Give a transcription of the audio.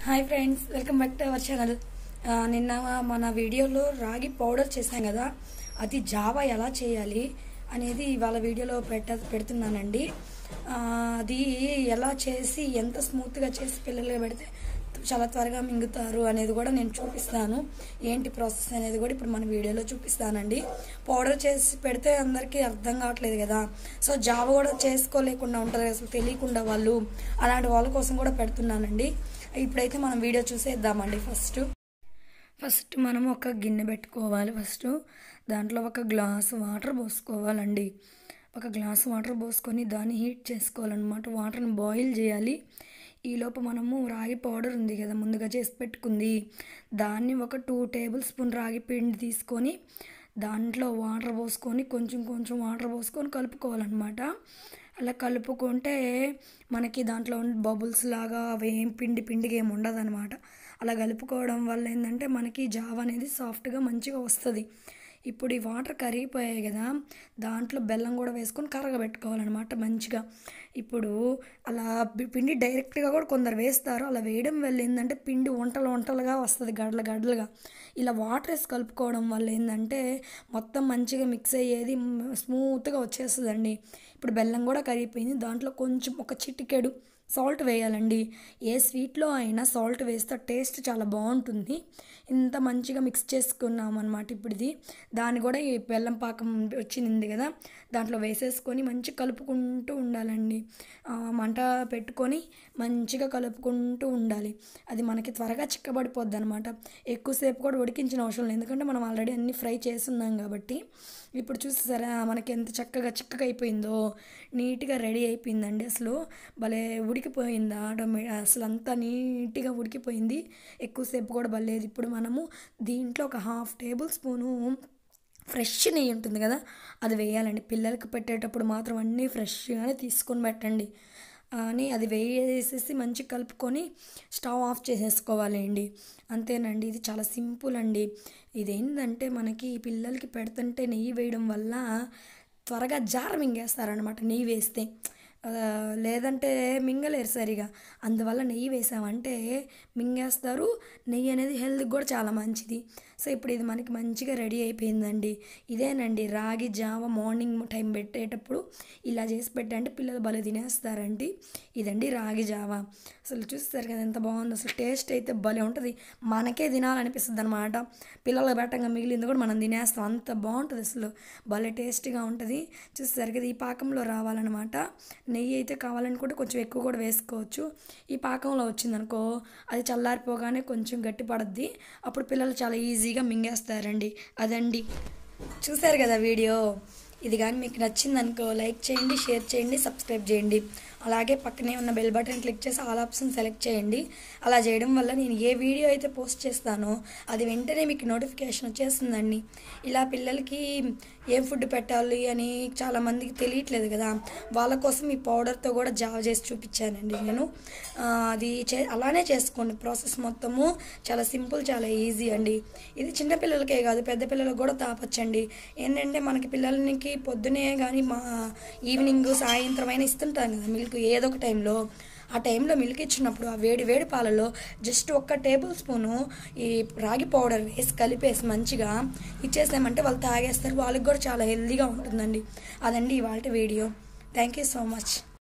hi friends welcome back to our channel ఆ, నిన్న మన వీడియోలో రాగి పౌడర్ చేశాం కదా అది జావా ఎలా చేయాలి అనేది ఇవాళ వీడియోలో పెట్ట పెడుతున్నానండి ఆ, అది ఎలా చేసి ఎంత స్మూత్గా చేసి పిల్లలకి పెడితే చాలా త్వరగా మింగుతారు అనేది కూడా నేను చూపిస్తాను ఏంటి ప్రాసెస్ అనేది కూడా ఇప్పుడు మన వీడియోలో చూపిస్తానండి పౌడర్ చేసి పెడితే అందరికీ అర్థం కావట్లేదు కదా సో జావ కూడా చేసుకోలేకుండా ఉంటారు అసలు తెలియకుండా వాళ్ళు అలాంటి వాళ్ళ కోసం కూడా పెడుతున్నానండి ఇప్పుడైతే మనం వీడియో చూసేద్దామండి ఫస్ట్ ఫస్ట్ మనం ఒక గిన్నె పెట్టుకోవాలి ఫస్ట్ దాంట్లో ఒక గ్లాస్ వాటర్ పోసుకోవాలండి ఒక గ్లాస్ వాటర్ పోసుకొని దాన్ని హీట్ చేసుకోవాలన్నమాట వాటర్ని బాయిల్ చేయాలి ఈలోపు మనము రాగి పౌడర్ ఉంది కదా ముందుగా చేసి పెట్టుకుంది దాన్ని ఒక టూ టేబుల్ స్పూన్ రాగి పిండి తీసుకొని దాంట్లో వాటర్ పోసుకొని కొంచెం కొంచెం వాటర్ పోసుకొని కలుపుకోవాలన్నమాట అలా కలుపుకుంటే మనకి దాంట్లో బబుల్స్ లాగా అవి ఏం పిండి పిండిగా ఏమి ఉండదు అనమాట అలా కలుపుకోవడం వల్ల ఏంటంటే మనకి జావ అనేది సాఫ్ట్గా మంచిగా వస్తుంది ఇప్పుడు ఈ వాటర్ కరిగిపోయాయి కదా దాంట్లో బెల్లం కూడా వేసుకొని కరగబెట్టుకోవాలన్నమాట మంచిగా ఇప్పుడు అలా బి- పిండి డైరెక్ట్గా కూడా కొందరు వేస్తారు అలా వేయడం వల్ల ఏంటంటే పిండి వంటలు వంటలుగా వస్తుంది గడ్డలు గడ్డలుగా ఇలా వాటర్ వేసి కలుపుకోవడం వల్ల ఏంటంటే మొత్తం మంచిగా మిక్స్ అయ్యేది మ్, స్మూత్గా వచ్చేస్తుందండి ఇప్పుడు బెల్లం కూడా కరిగిపోయింది దాంట్లో కొంచెం ఒక చిటికెడు సాల్ట్ వేయాలండి ఏ స్వీట్లో అయినా సాల్ట్ వేస్తే టేస్ట్ చాలా బాగుంటుంది ఇంత మంచిగా మిక్స్ చేసుకున్నాం అనమాట ఇప్పుడు ఇది దాన్ని కూడా ఈ బెల్లం పాకం వచ్చింది కదా దాంట్లో వేసేసుకొని మంచి కలుపుకుంటూ ఉండాలండి ఆ, మంట పెట్టుకొని మంచిగా కలుపుకుంటూ ఉండాలి అది మనకి త్వరగా చిక్కబడిపోద్ది అనమాట ఎక్కువసేపు కూడా ఉడికించిన అవసరం లేదు ఎందుకంటే మనం ఆల్రెడీ అన్ని ఫ్రై చేస్తున్నాం కాబట్టి ఇప్పుడు చూసారా మనకి ఎంత చక్కగా చిక్కగా అయిపోయిందో నీట్గా రెడీ అయిపోయిందండి అసలు భలే ఉడికిపోయిందా టొమే అసలు అంతా నీట్గా ఉడికిపోయింది ఎక్కువసేపు కూడా బలేదు ఇప్పుడు మనము దీంట్లో ఒక హాఫ్ టేబుల్ స్పూను ఫ్రెష్ నెయ్యి ఉంటుంది కదా అది వేయాలండి పిల్లలకి పెట్టేటప్పుడు మాత్రం అన్నీ ఫ్రెష్గానే తీసుకొని పెట్టండి అని అది వేసేసి మంచి కలుపుకొని స్టవ్ ఆఫ్ చేసేసుకోవాలి అండి అంతేనండి ఇది చాలా సింపుల్ అండి ఇదేంటంటే మనకి పిల్లలకి పెడుతుంటే నెయ్యి వేయడం వల్ల త్వరగా జార మింగేస్తారనమాట నెయ్యి వేస్తే ఆ, లేదంటే మింగలేరు సరిగా అందువల్ల నెయ్యి వేసామంటే మింగేస్తారు నెయ్యి అనేది హెల్త్కి కూడా చాలా మంచిది సో ఇప్పుడు ఇది మనకి మంచిగా రెడీ అయిపోయిందండి ఇదేనండి రాగి జావ మార్నింగ్ టైం పెట్టేటప్పుడు ఇలా చేసి పెట్టండి పిల్లలు భలే తినేస్తారండి ఇదండి రాగి జావ అసలు చూస్తారు కదా ఎంత బాగుంది అసలు టేస్ట్ అయితే భలే ఉంటుంది మనకే తినాలనిపిస్తుంది అనమాట పిల్లలకు పెట్టంగా మిగిలింది కూడా మనం తినేస్తాం అంత బాగుంటుంది అసలు భలే టేస్టీగా ఉంటుంది చూస్తారు కదా ఈ పాకంలో రావాలన్నమాట నెయ్యి అయితే కావాలనుకుంటే కొంచెం ఎక్కువ కూడా వేసుకోవచ్చు ఈ పాకంలో వచ్చిందనుకో అది చల్లారిపోగానే కొంచెం గట్టి పడుద్ది అప్పుడు పిల్లలు చాలా ఈజీగా మింగేస్తారండి అదండి చూశారు కదా వీడియో ఇది కానీ మీకు నచ్చిందనుకో లైక్ చేయండి షేర్ చేయండి సబ్స్క్రైబ్ చేయండి అలాగే పక్కనే ఉన్న బెల్ బటన్ క్లిక్ చేసి ఆల్ ఆప్షన్ సెలెక్ట్ చేయండి అలా చేయడం వల్ల నేను ఏ వీడియో అయితే పోస్ట్ చేస్తానో అది వెంటనే మీకు నోటిఫికేషన్ వచ్చేస్తుందండి ఇలా పిల్లలకి ఏం ఫుడ్ పెట్టాలి అని చాలామందికి తెలియట్లేదు కదా వాళ్ళ కోసం ఈ పౌడర్తో కూడా జావ చేసి చూపించానండి నేను ఆ, అది చే అలానే చేసుకోండి ప్రాసెస్ మొత్తము చాలా సింపుల్ చాలా ఈజీ అండి ఇది చిన్న పిల్లలకే కాదు పెద్ద పిల్లలకు కూడా తాపొచ్చండి ఏంటంటే మనకి పిల్లలకి పొద్దునే కానీ మా ఈవినింగ్ సాయంత్రం అయినా ఇస్తుంటాం కదా మిల్క్ ఏదో ఒక టైంలో ఆ టైంలో మిల్క్ ఇచ్చినప్పుడు ఆ వేడి వేడి పాలలో జస్ట్ ఒక్క టేబుల్ స్పూను ఈ రాగి పౌడర్ వేసి కలిపేసి మంచిగా ఇచ్చేసామంటే వాళ్ళు తాగేస్తారు వాళ్ళకి కూడా చాలా హెల్తీగా ఉంటుందండి అదండి ఇవాళ video thank you so much